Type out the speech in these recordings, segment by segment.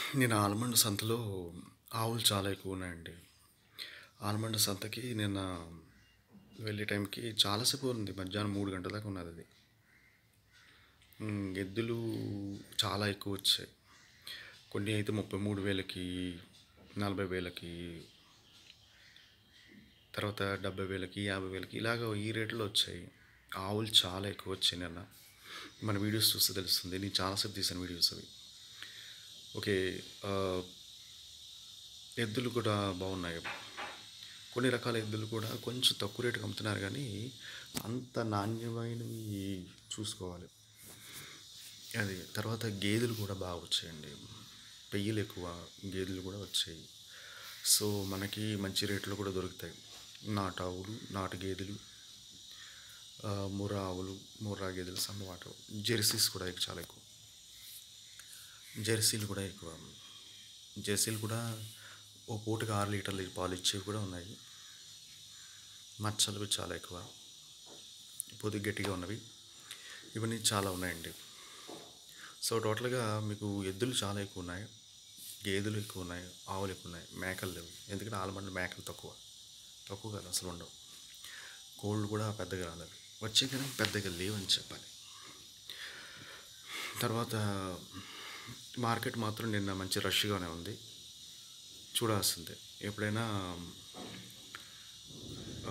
నేను ఆల్మండ్ సంతలో ఆవులు చాలా ఎక్కువ ఉన్నాయండి ఆల్మండ్ సంతకి నిన్న వెళ్ళే టైంకి చాలాసేపు ఉంది మధ్యాహ్నం మూడు గంటల దాకా ఉన్నది అది ఉమ్, ఎద్దులు చాలా ఎక్కువ వచ్చాయి కొన్ని అయితే ముప్పై మూడు వేలకి నలభై వేలకి తర్వాత డెబ్బై వేలకి యాభై వేలకి ఇలాగ ఈ రేట్లో వచ్చాయి ఆవులు చాలా ఎక్కువ వచ్చాయి నిన్న మన వీడియోస్ చూస్తే తెలుస్తుంది నేను చాలాసేపు తీసాను వీడియోస్ అవి ఓకే ఆ, ఎద్దులు కూడా బాగున్నాయి కొన్ని రకాల ఎద్దులు కూడా కొంచెం తక్కువ రేటుకి అమ్ముతున్నారు కానీ అంత నాణ్యమైనవి చూసుకోవాలి అది తర్వాత గేదెలు కూడా బాగా వచ్చాయండి పెయ్యలు ఎక్కువ గేదెలు కూడా వచ్చాయి సో మనకి మంచి రేట్లో కూడా దొరుకుతాయి నాటు ఆవులు నాటు గేదెలు ఆ, ముర్రా ఆవులు ముర్రా గేదెలు సన్నవాటు జెర్సీస్ కూడా ఎక్కువ చాలా ఎక్కువ జెర్సీలు కూడా ఎక్కువ జెర్సీలు కూడా ఓ పూటకి ఆరు లీటర్ల పాలు ఇచ్చేవి కూడా ఉన్నాయి మచ్చలు చాలా ఎక్కువ పొద్దు గట్టిగా ఉన్నవి ఇవన్నీ చాలా ఉన్నాయండి సో టోటల్గా మీకు ఎద్దులు చాలా ఎక్కువ ఉన్నాయి గేదెలు ఎక్కువ ఉన్నాయి ఆవులు ఎక్కువ ఉన్నాయి మేకలు లేవు ఎందుకంటే ఆలమండ మేకలు తక్కువ తక్కువ కాదు అసలు ఉండవు కోళ్ళు కూడా పెద్దగా రాలేదు వచ్చే కానీ పెద్దగా లేవని చెప్పాలి తర్వాత మార్కెట్ మాత్రం నిన్న మంచి రష్గానే ఉంది చూడాల్సిందే ఎప్పుడైనా ఆ,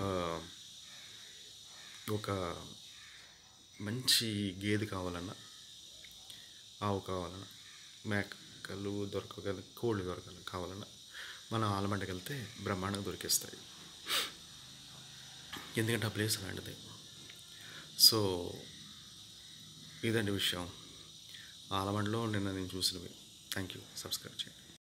ఒక మంచి గేదె కావాలన్నా ఆవు కావాలన్నా మేకలు దొరకగల కోళ్ళు దొరకాలి కావాలన్నా మనం ఆలమండకి వెళ్తే బ్రహ్మాండంగా దొరికేస్తాయి ఎందుకంటే ఆ ప్లేస్ అలాంటిది సో ఇదండి విషయం ఆలమండలో నిన్న నేను చూసినవి థ్యాంక్ యూ సబ్స్క్రైబ్ చేయండి